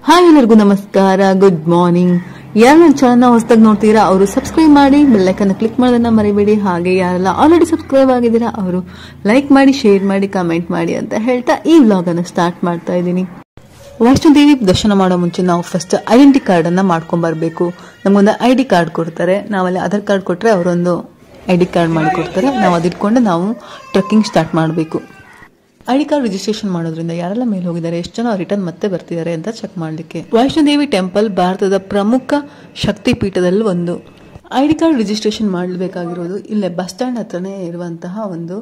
hi ಎಲ್ಲರಿಗೂ ನಮಸ್ಕಾರ good morning ಯಾರು ನನ್ನ ಚಾನಲ್ನ ಹೊಸದಾಗಿ ನೋಡ್ತೀರಾ ಅವರು ಸಬ್ಸ್ಕ್ರೈಬ್ ಮಾಡಿ ಬೆಲ್ಲೈಕನ್ನ ಕ್ಲಿಕ್ ಮಾಡೋದನ್ನ ಮರಿಬೇಡಿ ಹಾಗೆ ಯಾರೆಲ್ಲ ಆಲ್ರೆಡಿ ಸಬ್ಸ್ಕ್ರೈಬ್ ಆಗಿದ್ದೀರಾ ಅವರು ಲೈಕ್ ಮಾಡಿ ಶೇರ್ ಮಾಡಿ ಕಮೆಂಟ್ ಮಾಡಿ ಅಂತ ಹೇಳ್ತಾ ಈ ವ್ಲಾಗ್ ಅನ್ನು ಸ್ಟಾರ್ಟ್ ಮಾಡ್ತಾ ಇದ್ದೀನಿ ವೈಷ್ಣೋದೇವಿ ದರ್ಶನ ಮಾಡೋ ಮುಂಚೆ ನಾವು ಫಸ್ಟ್ ಐಡೆಂಟಿ ಕಾರ್ಡ್ ಅನ್ನ ಮಾಡ್ಕೊಂಡ್ ಬರ್ಬೇಕು ನಮಗೊಂದು ಐ ಡಿ ಕಾರ್ಡ್ ಕೊಡ್ತಾರೆ ನಾವಲ್ಲಿ ಆಧಾರ್ ಕಾರ್ಡ್ ಕೊಟ್ರೆ ಅವರೊಂದು ಐ ಡಿ ಕಾರ್ಡ್ ಮಾಡಿ ಕೊಡ್ತಾರೆ ನಾವು ಅದಿಟ್ಕೊಂಡು ನಾವು ಟ್ರೆಕ್ಕಿಂಗ್ ಸ್ಟಾರ್ಟ್ ಮಾಡಬೇಕು ಐ ಡಿ ಕಾರ್ಡ್ ರಿಜಿಸ್ಟ್ರೇಷನ್ ಮಾಡೋದ್ರಿಂದ ಯಾರೆಲ್ಲ ಮೇಲೆ ಹೋಗಿದ್ದಾರೆ ಎಷ್ಟು ಜನ ರಿಟರ್ನ್ ಮತ್ತೆ ಬರ್ತಿದ್ದಾರೆ ಅಂತ ಚೆಕ್ ಮಾಡಲಿಕ್ಕೆ ವೈಷ್ಣೋದೇವಿ ಟೆಂಪಲ್ ಭಾರತದ ಪ್ರಮುಖ ಶಕ್ತಿ ಪೀಠದಲ್ಲಿ ಒಂದು ಐ ಡಿ ಕಾರ್ಡ್ ರಿಜಿಸ್ಟ್ರೇಷನ್ ಮಾಡಬೇಕಾಗಿರೋದು ಇಲ್ಲೇ ಬಸ್ ಸ್ಟ್ಯಾಂಡ್ ಹತ್ರನೇ ಇರುವಂತಹ ಒಂದು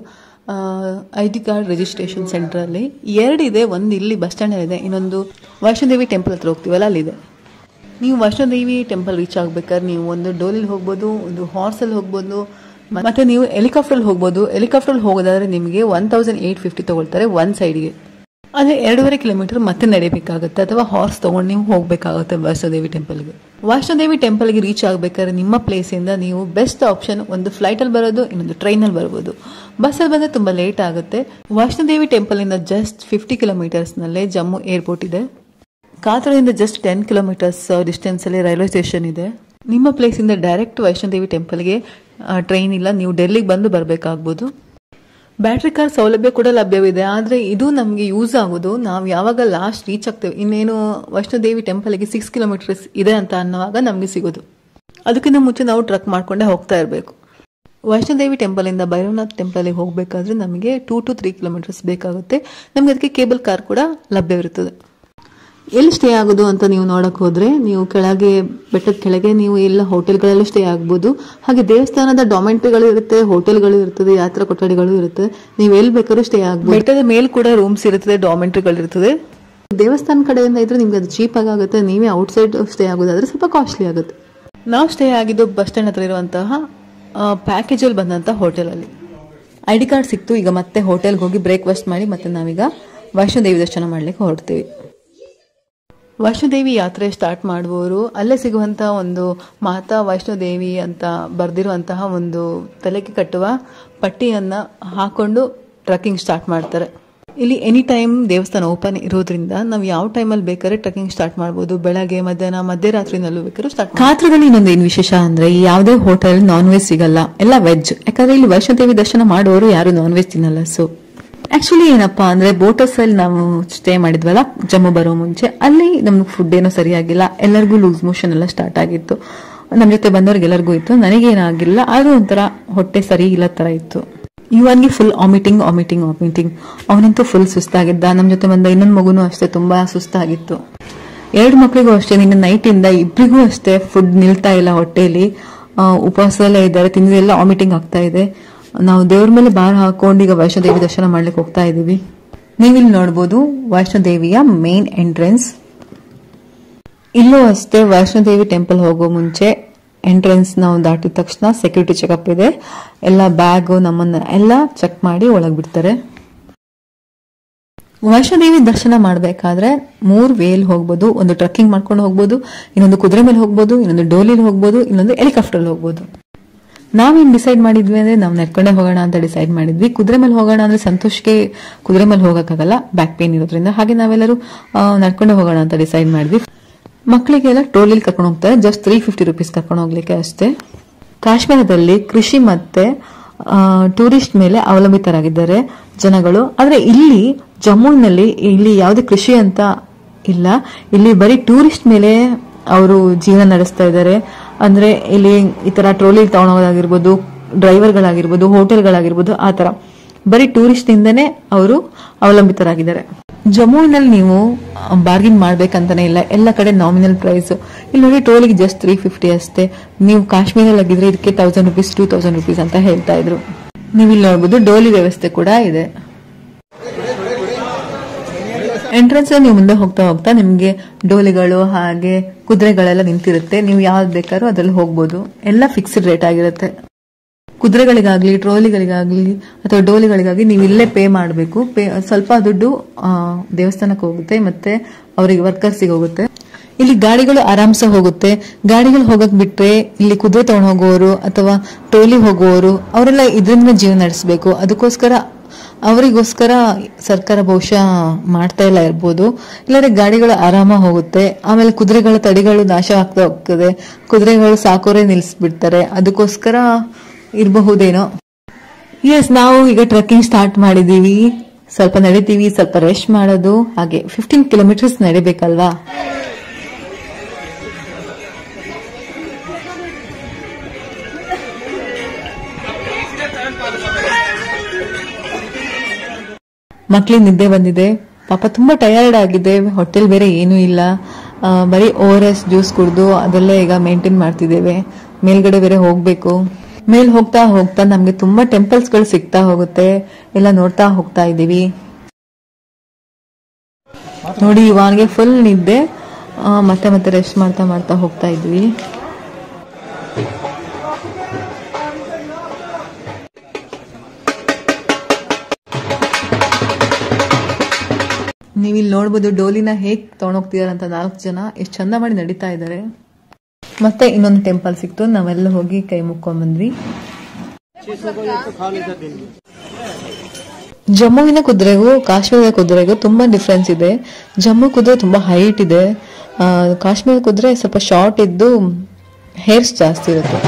I D card registration centre ಅಲ್ಲಿ ಎರಡಿದೆ ಒಂದು ಇಲ್ಲಿ ಬಸ್ ಸ್ಟ್ಯಾಂಡ್ ಇದೆ ಇನ್ನೊಂದು ವೈಷ್ಣೋದೇವಿ ಟೆಂಪಲ್ ಹತ್ರ ಹೋಗ್ತೀವಲ್ಲ ಅಲ್ಲಿದೆ ನೀವು ವೈಷ್ಣೋದೇವಿ ಟೆಂಪಲ್ ರೀಚ್ ಆಗ್ಬೇಕಾದ್ರೆ ನೀವು ಒಂದು ಡೋಲಿಲ್ ಹೋಗ್ಬೋದು ಒಂದು ಹಾರ್ಸಲ್ಲಿ ಹೋಗ್ಬೋದು ಮತ್ತೆ ನೀವು ಹೆಲಿಕಾಪ್ಟರ್ ಹೋಗ್ಬೋದು ಹೆಲಿಕಾಪ್ಟರ್ ಹೋಗೋದಾದ್ರೆ ನಿಮಗೆ ಒನ್ ತೌಸಂಡ್ ಏಟ್ ಫಿಫ್ಟಿ ತಗೊಳ್ತಾರೆ ಒನ್ ಸೈಡ್ಗೆ ಅದೇ ಎರಡೂವರೆ ಕಿಲೋಮೀಟರ್ ಮತ್ತೆ ನಡಿಬೇಕಾಗುತ್ತೆ ಅಥವಾ ಹಾರ್ಸ್ ತಗೊಂಡು ನೀವು ಹೋಗ್ಬೇಕಾಗುತ್ತೆ ವೈಷ್ಣೋದೇವಿ ಟೆಂಪಲ್ಗೆ ವೈಷ್ಣೋದೇವಿ ಟೆಂಪಲ್ಗೆ ರೀಚ್ ಆಗ್ಬೇಕಾದ್ರೆ ನಿಮ್ಮ ಪ್ಲೇಸಿಂದ ನೀವು ಬೆಸ್ಟ್ ಆಪ್ಷನ್ ಒಂದು ಫ್ಲೈಟಲ್ಲಿ ಬರೋದು ಇನ್ನೊಂದು ಟ್ರೈನಲ್ಲಿ ಬರ್ಬೋದು ಬಸ್ಸಲ್ಲಿ ಬಂದರೆ ತುಂಬ ಲೇಟ್ ಆಗುತ್ತೆ ವೈಷ್ಣೋದೇವಿ ಟೆಂಪಲ್ ಇಂದ ಜಸ್ಟ್ ಫಿಫ್ಟಿ ಕಿಲೋಮೀಟರ್ಸ್ನಲ್ಲೇ ಜಮ್ಮು ಏರ್ಪೋರ್ಟ್ ಇದೆ ಕಾತರದಿಂದ ಜಸ್ಟ್ ಟೆನ್ ಕಿಲೋಮೀಟರ್ಸ್ ಡಿಸ್ಟೆನ್ಸ್ ಅಲ್ಲಿ ರೈಲ್ವೆ ಸ್ಟೇಷನ್ ಇದೆ ನಿಮ್ಮ ಪ್ಲೇಸ್ ಇಂದ ಡೈರೆಕ್ಟ್ ವೈಷ್ಣೋದೇವಿ ಟೆಂಪಲ್ಗೆ ಟ್ರೈನ್ ಇಲ್ಲ ನೀವು ಡೆಲ್ಲಿಗೆ ಬಂದು ಬರಬೇಕಾಗ್ಬೋದು ಬ್ಯಾಟ್ರಿ ಕಾರ್ ಸೌಲಭ್ಯ ಕೂಡ ಲಭ್ಯವಿದೆ ಆದರೆ ಇದು ನಮಗೆ ಯೂಸ್ ಆಗೋದು ನಾವು ಯಾವಾಗ ಲಾಸ್ಟ್ ರೀಚ್ ಆಗ್ತೇವೆ ಇನ್ನೇನು ವೈಷ್ಣೋದೇವಿ ಟೆಂಪಲ್ಗೆ ಸಿಕ್ಸ್ ಕಿಲೋಮೀಟರ್ಸ್ ಇದೆ ಅಂತ ಅನ್ನೋವಾಗ ನಮಗೆ ಸಿಗೋದು ಅದಕ್ಕಿಂತ ಮುಂಚೆ ನಾವು ಟ್ರಕ್ ಮಾಡ್ಕೊಂಡೇ ಹೋಗ್ತಾ ಇರಬೇಕು ವೈಷ್ಣೋದೇವಿ ಟೆಂಪಲಿಂದ ಭೈರವನಾಥ್ ಟೆಂಪಲ್ಗೆ ಹೋಗಬೇಕಾದ್ರೆ ನಮಗೆ ಟೂ ಟು ತ್ರೀ ಕಿಲೋಮೀಟರ್ಸ್ ಬೇಕಾಗುತ್ತೆ ನಮಗೆ ಅದಕ್ಕೆ ಕೇಬಲ್ ಕಾರ್ ಕೂಡ ಲಭ್ಯವಿರುತ್ತದೆ ಎಲ್ಲಿ ಸ್ಟೇ ಆಗೋದು ಅಂತ ನೀವು ನೋಡಕ್ ಹೋದ್ರೆ ನೀವು ಕೆಳಗೆ ಬೆಟ್ಟದ ಕೆಳಗೆ ನೀವು ಎಲ್ಲ ಹೋಟೆಲ್ಗಳಲ್ಲೂ ಸ್ಟೇ ಆಗ್ಬೋದು ಹಾಗೆ ದೇವಸ್ಥಾನದ ಡಾಮೆಂಟ್ರಿಗಳು ಇರುತ್ತೆ ಹೋಟೆಲ್ಗಳು ಇರ್ತದೆ ಯಾತ್ರಾ ಕೊಠಡಿಗಳು ಇರುತ್ತೆ ನೀವು ಎಲ್ಲಿ ಬೇಕಾದ್ರೂ ಸ್ಟೇ ಆಗ್ಬೋದು ಬೆಟ್ಟದ ಮೇಲೆ ಕೂಡ ರೂಮ್ಸ್ ಇರ್ತದೆ ಡಾಮೆಂಟ್ರಿಗಳು ಇರ್ತದೆ ದೇವಸ್ಥಾನ ಕಡೆಯಿಂದ ಇದ್ರೆ ನಿಮ್ಗೆ ಅದು ಚೀಪ್ ಆಗಿ ಆಗುತ್ತೆ ನೀವೇ ಔಟ್ಸೈಡ್ ಸ್ಟೇ ಆಗೋದಾದ್ರೆ ಸ್ವಲ್ಪ ಕಾಸ್ಟ್ಲಿ ಆಗುತ್ತೆ ನಾವು ಸ್ಟೇ ಆಗಿದ್ದು ಬಸ್ ಸ್ಟ್ಯಾಂಡ್ ಹತ್ರ ಇರುವಂತಹ ಪ್ಯಾಕೇಜ್ ಅಲ್ಲಿ ಬಂದಂತಹ ಹೋಟೆಲ್ ಅಲ್ಲಿ ಐ ಡಿ ಕಾರ್ಡ್ ಸಿಕ್ತು ಈಗ ಮತ್ತೆ ಹೋಟೆಲ್ಗೆ ಹೋಗಿ ಬ್ರೇಕ್ಫಾಸ್ಟ್ ಮಾಡಿ ಮತ್ತೆ ನಾವೀಗ ವೈಷ್ಣೋದೇವಿ ದರ್ಶನ ಮಾಡ್ಲಿಕ್ಕೆ ಹೊರಡ್ತೀವಿ ವೈಷ್ಣೋದೇವಿ ಯಾತ್ರೆ ಸ್ಟಾರ್ಟ್ ಮಾಡುವವರು ಅಲ್ಲೇ ಸಿಗುವಂತಹ ಒಂದು ಮಾತಾ ವೈಷ್ಣೋದೇವಿ ಅಂತ ಬರೆದಿರುವಂತಹ ಒಂದು ತಲೆಗೆ ಕಟ್ಟುವ ಪಟ್ಟಿಯನ್ನ ಹಾಕೊಂಡು ಟ್ರಕ್ಕಿಂಗ್ ಸ್ಟಾರ್ಟ್ ಮಾಡ್ತಾರೆ ಇಲ್ಲಿ ಎನಿ ಟೈಮ್ ದೇವಸ್ಥಾನ ಓಪನ್ ಇರೋದ್ರಿಂದ ನಾವು ಯಾವ ಟೈಮಲ್ಲಿ ಬೇಕಾದ್ರೆ ಟ್ರಕ್ಕಿಂಗ್ ಸ್ಟಾರ್ಟ್ ಮಾಡಬಹುದು ಬೆಳಗ್ಗೆ ಮಧ್ಯಾಹ್ನ ಮಧ್ಯರಾತ್ರಿನಲ್ಲೂ ಬೇಕಾದ್ರೂ ಸ್ಟಾರ್ಟ್ ಕಾತ್ರದಲ್ಲಿ ಇನ್ನೊಂದು ಏನು ವಿಶೇಷ ಅಂದ್ರೆ ಯಾವುದೇ ಹೋಟೆಲ್ ನಾನ್ ವೆಜ್ ಸಿಗಲ್ಲ ಎಲ್ಲ ವೆಜ್ ಯಾಕಂದ್ರೆ ಇಲ್ಲಿ ವೈಷ್ಣೋದೇವಿ ದರ್ಶನ ಮಾಡೋರು ಯಾರು ನಾನ್ ವೆಜ್ ತಿನ್ನಲ್ಲ ಸೊ ಆಕ್ಚುಲಿ ಏನಪ್ಪಾ ಅಂದ್ರೆ ಬೋಟಸ್ ಅಲ್ಲಿ ನಾವು ಸ್ಟೇ ಮಾಡಿದ್ವಲ್ಲ ಜಮ್ಮು ಬರೋ ಮುಂಚೆ ಅಲ್ಲಿ ನಮ್ಗೆ ಫುಡ್ ಏನೋ ಸರಿಯಾಗಿಲ್ಲ ಎಲ್ಲರಿಗೂ ಲೂಸ್ ಮೋಷನ್ ಎಲ್ಲ ಸ್ಟಾರ್ಟ್ ಆಗಿತ್ತು ನಮ್ಮ ಜೊತೆ ಬಂದವ್ರಿಗೆ ಎಲ್ಲರಿಗೂ ಇತ್ತು ನನಗೇನಾಗಿಲ್ಲ ಆದ್ರೂ ಒಂಥರ ಹೊಟ್ಟೆ ಸರಿ ಇಲ್ಲ ತರ ಇತ್ತು ಇವನ್ಗೆ ಫುಲ್ ವಾಮಿಟಿಂಗ್ ವಾಮಿಟಿಂಗ್ ವಾಮಿಟಿಂಗ್ ಅವನಂತೂ ಫುಲ್ ಸುಸ್ತಾಗಿದ್ದ ನಮ್ಮ ಜೊತೆ ಬಂದ ಇನ್ನೊಂದು ಮಗುನೂ ಅಷ್ಟೇ ತುಂಬಾ ಸುಸ್ತಾಗಿತ್ತು ಎರಡು ಮಕ್ಕಳಿಗೂ ಅಷ್ಟೇ ನಿನ್ನ ನೈಟ್ ಇಂದ ಇಬ್ರಿಗೂ ಅಷ್ಟೇ ಫುಡ್ ನಿಲ್ತಾ ಇಲ್ಲ ಹೊಟ್ಟೆಲಿ ಉಪವಾಸದಲ್ಲೇ ಇದ್ದಾರೆ ತಿಂದಿದೆಲ್ಲ ವಾಮಿಟಿಂಗ್ ಆಗ್ತಾ ಇದೆ ನಾವು ದೇವ್ರ ಮೇಲೆ ಬಾರ್ ಹಾಕೊಂಡು ಈಗ ವೈಷ್ಣೋದೇವಿ ದರ್ಶನ ಮಾಡ್ಲಿಕ್ಕೆ ಹೋಗ್ತಾ ಇದೀವಿ ನೀವಿಲ್ಲಿ ನೋಡ್ಬೋದು ವೈಷ್ಣೋದೇವಿಯ ಮೇನ್ ಎಂಟ್ರೆನ್ಸ್ ಇಲ್ಲೂ ಅಷ್ಟೇ ವೈಷ್ಣೋದೇವಿ ಟೆಂಪಲ್ ಹೋಗೋ ಮುಂಚೆ ಎಂಟ್ರೆನ್ಸ್ ನಾವು ದಾಟಿದ ತಕ್ಷಣ ಸೆಕ್ಯೂರಿಟಿ ಚೆಕಪ್ ಇದೆ ಎಲ್ಲ ಬ್ಯಾಗ್ ನಮ್ಮನ್ನ ಎಲ್ಲ ಚೆಕ್ ಮಾಡಿ ಒಳಗ್ ಬಿಡ್ತಾರೆ ವೈಷ್ಣೋದೇವಿ ದರ್ಶನ ಮಾಡಬೇಕಾದ್ರೆ ಮೂರ್ ವೇಲ್ ಹೋಗ್ಬೋದು ಒಂದು ಟ್ರಕ್ಕಿಂಗ್ ಮಾಡ್ಕೊಂಡು ಹೋಗ್ಬೋದು ಇನ್ನೊಂದು ಕುದುರೆ ಮೇಲೆ ಹೋಗ್ಬೋದು ಇನ್ನೊಂದು ಡೋಲಿಲಿ ಹೋಗ್ಬೋದು ಇನ್ನೊಂದು ಹೆಲಿಕಾಪ್ಟರ್ ಹೋಗ್ಬೋದು ನಾವೇನ್ ಡಿಸೈಡ್ ಮಾಡಿದ್ವಿ ಅಂದ್ರೆ ನಾವು ನಡ್ಕೊಂಡೇ ಹೋಗೋಣ ಅಂತ ಡಿಸೈಡ್ ಮಾಡಿದ್ವಿ ಕುದುರೆ ಮೇಲೆ ಹೋಗೋಣ ಅಂದ್ರೆ ಸಂತೋಷ್ಗೆ ಕುದುರೆ ಮೇಲೆ ಹೋಗಕ್ಕಾಗಲ್ಲ ಬ್ಯಾಕ್ ಪೇನ್ ಇರೋದ್ರಿಂದ ಹಾಗೆ ನಾವೆಲ್ಲರೂ ನಡ್ಕೊಂಡೇ ಹೋಗೋಣ ಅಂತ ಡಿಸೈಡ್ ಮಾಡಿದ್ವಿ ಮಕ್ಕಳಿಗೆಲ್ಲ ಟ್ರೋಲಿಲ್ ಕರ್ಕೊಂಡು ಹೋಗ್ತಾರೆ ಜಸ್ಟ್ ತ್ರೀ ಫಿಫ್ಟಿ ರುಪೀಸ್ ಕರ್ಕೊಂಡು ಹೋಗ್ಲಿಕ್ಕೆ ಅಷ್ಟೇ ಕಾಶ್ಮೀರದಲ್ಲಿ ಕೃಷಿ ಮತ್ತೆ ಟೂರಿಸ್ಟ್ ಮೇಲೆ ಅವಲಂಬಿತರಾಗಿದ್ದಾರೆ ಜನಗಳು ಆದ್ರೆ ಇಲ್ಲಿ ಜಮ್ಮುವಿನಲ್ಲಿ ಇಲ್ಲಿ ಯಾವುದೇ ಕೃಷಿ ಅಂತ ಇಲ್ಲ ಇಲ್ಲಿ ಬರೀ ಟೂರಿಸ್ಟ್ ಮೇಲೆ ಅವರು ಜೀವನ ನಡೆಸ್ತಾ ಇದ್ದಾರೆ ಅಂದ್ರೆ ಇಲ್ಲಿ ಈ ತರ ಟ್ರೋಲಿ ತಗೊಳೋದಾಗಿರ್ಬೋದು ಡ್ರೈವರ್ಗಳಾಗಿರ್ಬೋದು ಹೋಟೆಲ್ಗಳಾಗಿರ್ಬೋದು ಆ ತರ ಬರೀ ಟೂರಿಸ್ಟ್ ಇಂದನೇ ಅವರು ಅವಲಂಬಿತರಾಗಿದ್ದಾರೆ ಜಮ್ಮುವಿನಲ್ಲಿ ನೀವು ಬಾರ್ಗಿನ್ ಮಾಡ್ಬೇಕಂತಾನೆ ಇಲ್ಲ ಎಲ್ಲ ಕಡೆ ನಾಮಿನಲ್ ಪ್ರೈಸ್ ಇಲ್ಲಿ ನೋಡಿ ಟೋಲಿಗೆ ಜಸ್ಟ್ ತ್ರೀ ಫಿಫ್ಟಿ ಅಷ್ಟೇ ನೀವು ಕಾಶ್ಮೀರಲ್ಲಿ ಆಗಿದ್ರೆ ಇದಕ್ಕೆ thousand rupees two thousand rupees ಅಂತ ಹೇಳ್ತಾ ಇದ್ರು ನೀವು ಇಲ್ಲಿ ನೋಡ್ಬೋದು ಡೋಲಿ ವ್ಯವಸ್ಥೆ ಕೂಡ ಇದೆ ಎಂಟ್ರೆನ್ಸ್ ನೀವು ಮುಂದೆ ಹೋಗ್ತಾ ಹೋಗ್ತಾ ನಿಮ್ಗೆ ಡೋಲಿಗಳು ಹಾಗೆ ಕುದುರೆಗಳೆಲ್ಲ ನಿಂತಿರುತ್ತೆ ನೀವು ಯಾವ್ದು ಬೇಕಾದ್ರೂ ಅದ್ರಲ್ಲಿ ಹೋಗ್ಬೋದು ಎಲ್ಲ ಫಿಕ್ಸ್ಡ್ ರೇಟ್ ಆಗಿರುತ್ತೆ ಕುದುರೆಗಳಿಗಾಗ್ಲಿ ಟ್ರೋಲಿಗಳಿಗಾಗ್ಲಿ ಅಥವಾ ಡೋಲಿಗಳಿಗಾಗ್ಲಿ ನೀವು ಇಲ್ಲೇ ಪೇ ಮಾಡಬೇಕು ಪೇ ಸ್ವಲ್ಪ ದುಡ್ಡು ದೇವಸ್ಥಾನಕ್ಕೆ ಹೋಗುತ್ತೆ ಮತ್ತೆ ಅವರಿಗೆ ವರ್ಕರ್ಸಿಗೆ ಹೋಗುತ್ತೆ ಇಲ್ಲಿ ಗಾಡಿಗಳು ಆರಾಮ್ಸೆ ಹೋಗುತ್ತೆ ಗಾಡಿಗಳು ಹೋಗಕ್ ಬಿಟ್ರೆ ಇಲ್ಲಿ ಕುದುರೆ ತಗೊಂಡು ಹೋಗುವವರು ಅಥವಾ ಟೋಲಿ ಹೋಗುವವರು ಅವರೆಲ್ಲ ಇದರಿಂದ ಜೀವನ ನಡೆಸಬೇಕು ಅದಕ್ಕೋಸ್ಕರ ಅವರಿಗೋಸ್ಕರ ಸರ್ಕಾರ ಬಹುಶಃ ಮಾಡ್ತಾ ಇಲ್ಲ ಇರ್ಬೋದು ಇಲ್ಲಾಂದ್ರೆ ಗಾಡಿಗಳು ಆರಾಮ ಹೋಗುತ್ತೆ ಆಮೇಲೆ ಕುದುರೆಗಳ ತಡಿಗಳು ನಾಶ ಆಗ್ತಾ ಹೋಗ್ತದೆ ಕುದುರೆಗಳು ಸಾಕೋರೆ ನಿಲ್ಲಿಸ್ಬಿಡ್ತಾರೆ ಅದಕ್ಕೋಸ್ಕರ ಇರಬಹುದೇನೋ ಎಸ್ ನಾವು ಈಗ ಟ್ರೆಕ್ಕಿಂಗ್ ಸ್ಟಾರ್ಟ್ ಮಾಡಿದೀವಿ ಸ್ವಲ್ಪ ನಡಿತೀವಿ ಸ್ವಲ್ಪ ರೆಸ್ಟ್ ಮಾಡೋದು ಹಾಗೆ ಫಿಫ್ಟೀನ್ ಕಿಲೋಮೀಟರ್ಸ್ ನಡಿಬೇಕಲ್ವಾ ಮಕ್ಳಿಗೆ ನಿದ್ದೆ ಬಂದಿದೆ ಪಾಪ ತುಂಬಾ ಟಯರ್ಡ್ ಆಗಿದೆ ಹೋಟೆಲ್ ಬೇರೆ ಏನೂ ಇಲ್ಲ ಆ, ಬರೀ ಓ ಆರ್ ಎಸ್ ಜ್ಯೂಸ್ ಕುಡಿದು ಅದೆಲ್ಲ ಈಗ ಮೇಂಟೈನ್ ಮಾಡ್ತಿದ್ದೇವೆ ಮೇಲ್ಗಡೆ ಬೇರೆ ಹೋಗ್ಬೇಕು ಮೇಲ್ ಹೋಗ್ತಾ ಹೋಗ್ತಾ ನಮ್ಗೆ ತುಂಬಾ ಟೆಂಪಲ್ಸ್ ಗಳು ಸಿಗ್ತಾ ಹೋಗುತ್ತೆ ಎಲ್ಲ ನೋಡ್ತಾ ಹೋಗ್ತಾ ಇದೀವಿ ನೋಡಿ ಇವಾನ್ಗೆ ಫುಲ್ ನಿದ್ದೆ ಆ, ಮತ್ತೆ ಮತ್ತೆ ರೆಸ್ಟ್ ಮಾಡ್ತಾ ಮಾಡ್ತಾ ಹೋಗ್ತಾ ಇದ್ವಿ ನೀವು ಇಲ್ಲಿ ನೋಡ್ಬೋದು ಡೋಲಿನ ಹೇಗ್ ತಗೊಂಡೋಗ್ತಿದಾರೆ ಅಂತ ನಾಲ್ಕು ಜನ ಎಷ್ಟು ಚಂದ ಮಾಡಿ ನಡೀತಾ ಇದ್ದಾರೆ ಮತ್ತೆ ಇನ್ನೊಂದು ಟೆಂಪಲ್ ಸಿಕ್ತು ನಾವೆಲ್ಲ ಹೋಗಿ ಕೈ ಮುಕ್ಕೊಂಡ್ ಬಂದ್ವಿ ಜಮ್ಮುವಿನ ಕುದುರೆಗೂ ಕಾಶ್ಮೀರದ ಕುದುರೆಗೂ ತುಂಬಾ ಡಿಫ್ರೆನ್ಸ್ ಇದೆ ಜಮ್ಮು ಕುದುರೆ ತುಂಬಾ ಹೈಟ್ ಇದೆ ಆ, ಕಾಶ್ಮೀರ ಕುದುರೆ ಸ್ವಲ್ಪ ಶಾರ್ಟ್ ಇದ್ದು ಹೇರ್ಸ್ ಜಾಸ್ತಿ ಇರುತ್ತೆ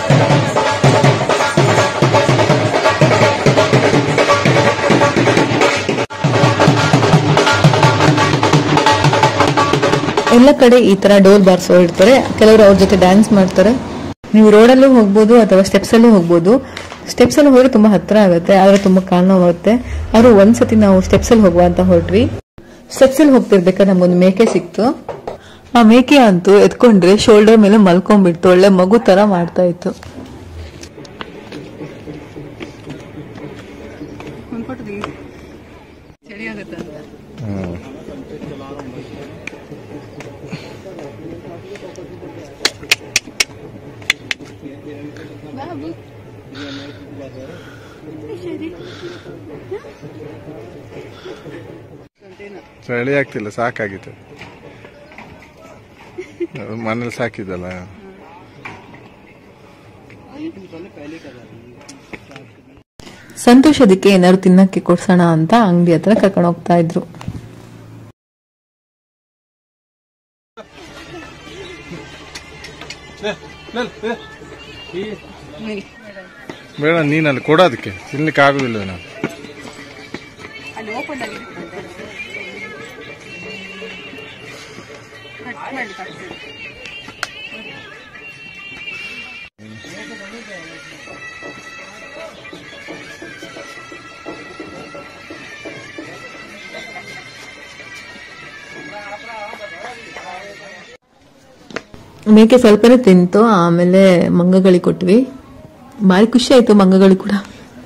ಎಲ್ಲ ಕಡೆ ಈ ತರ ಡೋಲ್ ಬಾರ್ಸೋ ಇರ್ತಾರೆ ಕೆಲವರು ಅವ್ರ ಜೊತೆ ಡ್ಯಾನ್ಸ್ ಮಾಡ್ತಾರೆ ನೀವು ರೋಡಲ್ಲೂ ಹೋಗ್ಬೋದು ಅಥವಾ ಸ್ಟೆಪ್ಸ್ ಅಲ್ಲೂ ಹೋಗ್ಬೋದು ಸ್ಟೆಪ್ಸ್ ಅಲ್ಲಿ ಹೋದ್ರೆ ತುಂಬಾ ಹತ್ರ ಆಗುತ್ತೆ ಆದ್ರೆ ತುಂಬಾ ಕಾಲ್ ನೋವಾಗುತ್ತೆ ಆದ್ರೂ ಒಂದ್ಸತಿ ನಾವು ಸ್ಟೆಪ್ಸ್ ಅಲ್ಲಿ ಹೋಗುವ ಅಂತ ಹೊರಟ್ವಿ ಸ್ಟೆಪ್ಸ್ ಅಲ್ಲಿ ಹೋಗ್ತಿರ್ಬೇಕಾದ್ರೆ ನಮ್ಗೊಂದು ಮೇಕೆ ಸಿಕ್ತು ಆ ಮೇಕೆ ಅಂತೂ ಎತ್ಕೊಂಡ್ರೆ ಶೋಲ್ಡರ್ ಮೇಲೆ ಮಲ್ಕೊಂಡ್ಬಿಡ್ತು ಒಳ್ಳೆ ಮಗು ತರ ಮಾಡ್ತಾ ಇತ್ತು ಚಳಿ ಆಗ್ತಿಲ್ಲ ಸಾಕಾಗಿತ್ತು ಮನೇಲಿ ಸಾಕಿದ್ದಲ್ಲ ಸಂತೋಷ್ ಅದಕ್ಕೆ ಏನಾದ್ರು ತಿನ್ನಕ್ಕೆ ಕೊಡ್ಸೋಣ ಅಂತ ಅಂಗಡಿ ಹತ್ರ ಕರ್ಕೊಂಡು ಹೋಗ್ತಾ ಇದ್ರು ಬೇಡ ನೀನಲ್ಲಿ ಕೊಡೋದಕ್ಕೆ ತಿನ್ಲಿಕ್ಕೆ ಆಗುದಿಲ್ಲ ನಾನು ಮೇಕೆ ಸ್ವಲ್ಪನೇ ತಿಂತು ಆಮೇಲೆ ಮಂಗಗಳಿಗೆ ಕೊಟ್ವಿ ಭಾರಿ ಖುಷಿ ಆಯ್ತು ಮಂಗಗಳಿಗೆ ಕೂಡ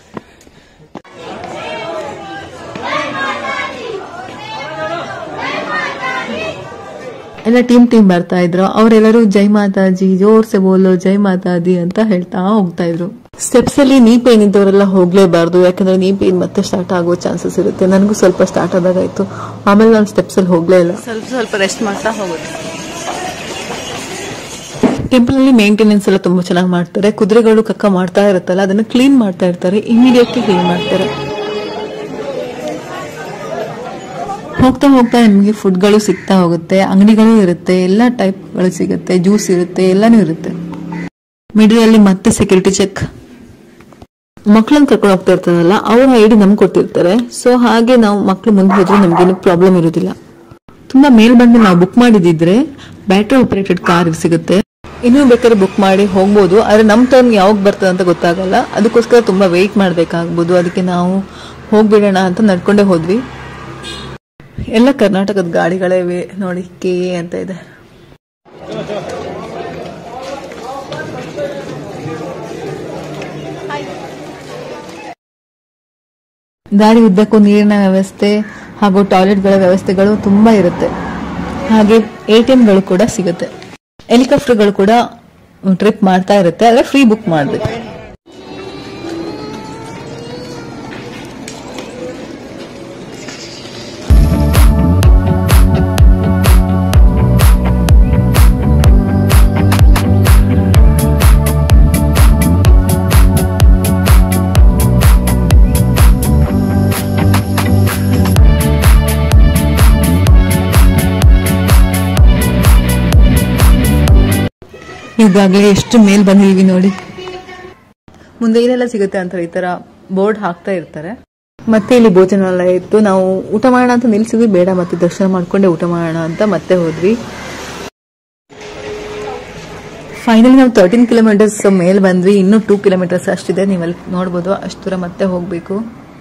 ಎಲ್ಲ ಟೀಮ್ ಟೀಮ್ ಬರ್ತಾ ಇದ್ರು ಅವರೆಲ್ಲರೂ ಜೈ ಮಾತಾಜಿ ಜೋರ್ಸೆ ಬೋಲೋ ಜೈ ಮಾತಾದಿ ಅಂತ ಹೇಳ್ತಾ ಹೋಗ್ತಾ ಇದ್ರು ಸ್ಟೆಪ್ಸ್ ಅಲ್ಲಿ ನೀ ಪೇನ್ ಇದ್ದವರೆಲ್ಲ ಹೋಗ್ಲೇಬಾರ್ದು ಯಾಕಂದ್ರೆ ನೀ ಪೇನ್ ಮತ್ತೆ ಸ್ಟಾರ್ಟ್ ಆಗೋ ಚಾನ್ಸಸ್ ಇರುತ್ತೆ ನನಗೂ ಸ್ವಲ್ಪ ಸ್ಟಾರ್ಟ್ ಆದಾಗಾಯ್ತು ಆಮೇಲೆ ನಾನು ಸ್ಟೆಪ್ಸ್ ಅಲ್ಲಿ ಹೋಗ್ಲೇ ಇಲ್ಲ ಸ್ವಲ್ಪ ಸ್ವಲ್ಪ ರೆಸ್ಟ್ ಮಾಡ್ತಾ ಹೋಗೋದು ಟೆಂಪಲ್ ಅಲ್ಲಿ ಮೇಂಟೆನೆನ್ಸ್ ಎಲ್ಲ ತುಂಬಾ ಚೆನ್ನಾಗಿ ಮಾಡ್ತಾರೆ ಕುದುರೆಗಳು ಕಕ್ಕ ಮಾಡ್ತಾ ಇರುತ್ತಲ್ಲ ಅದನ್ನ ಕ್ಲೀನ್ ಮಾಡ್ತಾ ಇರ್ತಾರೆ ಇಮಿಡಿಯೇಟ್ಲಿ ಕ್ಲೀನ್ ಮಾಡ್ತಾರೆ ಹೋಗ್ತಾ ಹೋಗ್ತಾ ನಿಮಗೆ ಫುಡ್ಗಳು ಸಿಗ್ತಾ ಹೋಗುತ್ತೆ ಅಂಗಡಿಗಳು ಇರುತ್ತೆ ಎಲ್ಲ ಟೈಪ್ಗಳು ಸಿಗುತ್ತೆ ಜ್ಯೂಸ್ ಇರುತ್ತೆ ಎಲ್ಲಾನು ಇರುತ್ತೆ ಮಿಡಲ್ ಅಲ್ಲಿ ಮತ್ತೆ ಸೆಕ್ಯೂರಿಟಿ ಚೆಕ್ ಮಕ್ಕಳನ್ನ ಕರ್ಕೊಂಡು ಹೋಗ್ತಾ ಇರ್ತಾರಲ್ಲ ಅವ್ರ ಐಡಿ ನಮ್ಗೆ ಕೊಟ್ಟಿರ್ತಾರೆ ಸೊ ಹಾಗೆ ನಾವು ಮಕ್ಳು ಮುಂದೆ ಹೋದ್ರೆ ನಮ್ಗೇನು ಪ್ರಾಬ್ಲಮ್ ಇರೋದಿಲ್ಲ ತುಂಬಾ ಮೇಲ್ ಬಂದು ನಾವು ಬುಕ್ ಮಾಡಿದಿದ್ರೆ ಬ್ಯಾಟ್ರಿ ಆಪರೇಟೆಡ್ ಕಾರ್ ಸಿಗುತ್ತೆ ಇನ್ನೂ ಬೇಕಾದ್ರೆ ಬುಕ್ ಮಾಡಿ ಹೋಗ್ಬೋದು ಆದ್ರೆ ನಮ್ಮ ಟರ್ನ್ ಯಾವಾಗ ಬರ್ತದೆ ಅಂತ ಗೊತ್ತಾಗಲ್ಲ ಅದಕ್ಕೋಸ್ಕರ ತುಂಬಾ ವೆಯ್ಟ್ ಮಾಡ್ಬೇಕಾಗ್ಬೋದು ಅದಕ್ಕೆ ನಾವು ಹೋಗ್ಬಿಡೋಣ ಅಂತ ನಡ್ಕೊಂಡೇ ಹೋದ್ವಿ ಎಲ್ಲ ಕರ್ನಾಟಕದ ಗಾಡಿಗಳೇ ಇವೆ ನೋಡಿ ಕೆ ಎ ಅಂತ ಇದೆ ದಾರಿ ಉದ್ದಕ್ಕೂ ನೀರಿನ ವ್ಯವಸ್ಥೆ ಹಾಗೂ ಟಾಯ್ಲೆಟ್ಗಳ ವ್ಯವಸ್ಥೆಗಳು ತುಂಬಾ ಇರುತ್ತೆ ಹಾಗೆ ಎ ಗಳು ಕೂಡ ಸಿಗುತ್ತೆ ಹೆಲಿಕಾಪ್ಟರ್ಗಳು ಕೂಡ ಟ್ರಿಪ್ ಮಾಡ್ತಾ ಇರುತ್ತೆ ಆದ್ರೆ ಫ್ರೀ ಬುಕ್ ಮಾಡಬೇಕು ಇವಾಗಲೇ ಎಷ್ಟು ಮೇಲ್ ಬಂದಿದೀವಿ ನೋಡಿ ಮುಂದೆ ಏನೆಲ್ಲ ಸಿಗುತ್ತೆ ಅಂತ ಈ ತರ ಬೋರ್ಡ್ ಹಾಕ್ತಾ ಇರ್ತಾರೆ ಮತ್ತೆ ಇಲ್ಲಿ ಭೋಜನಾಲಯ ಇತ್ತು ನಾವು ಊಟ ಮಾಡೋಣ ಅಂತ ನಿಲ್ಸಿದ್ವಿ ಬೇಡ ಮತ್ತೆ ದರ್ಶನ ಮಾಡ್ಕೊಂಡೆ ಊಟ ಮಾಡೋಣ ಅಂತ ಮತ್ತೆ ಹೋದ್ವಿ ಫೈನಲಿ ನಾವು ತರ್ಟೀನ್ ಕಿಲೋಮೀಟರ್ಸ್ ಮೇಲ್ ಬಂದ್ವಿ ಇನ್ನೂ ಟೂ ಕಿಲೋಮೀಟರ್ಸ್ ಅಷ್ಟಿದೆ ನೀವು ಅಲ್ಲಿ ನೋಡ್ಬೋದು ಅಷ್ಟು ದೂರ ಮತ್ತೆ ಹೋಗ್ಬೇಕು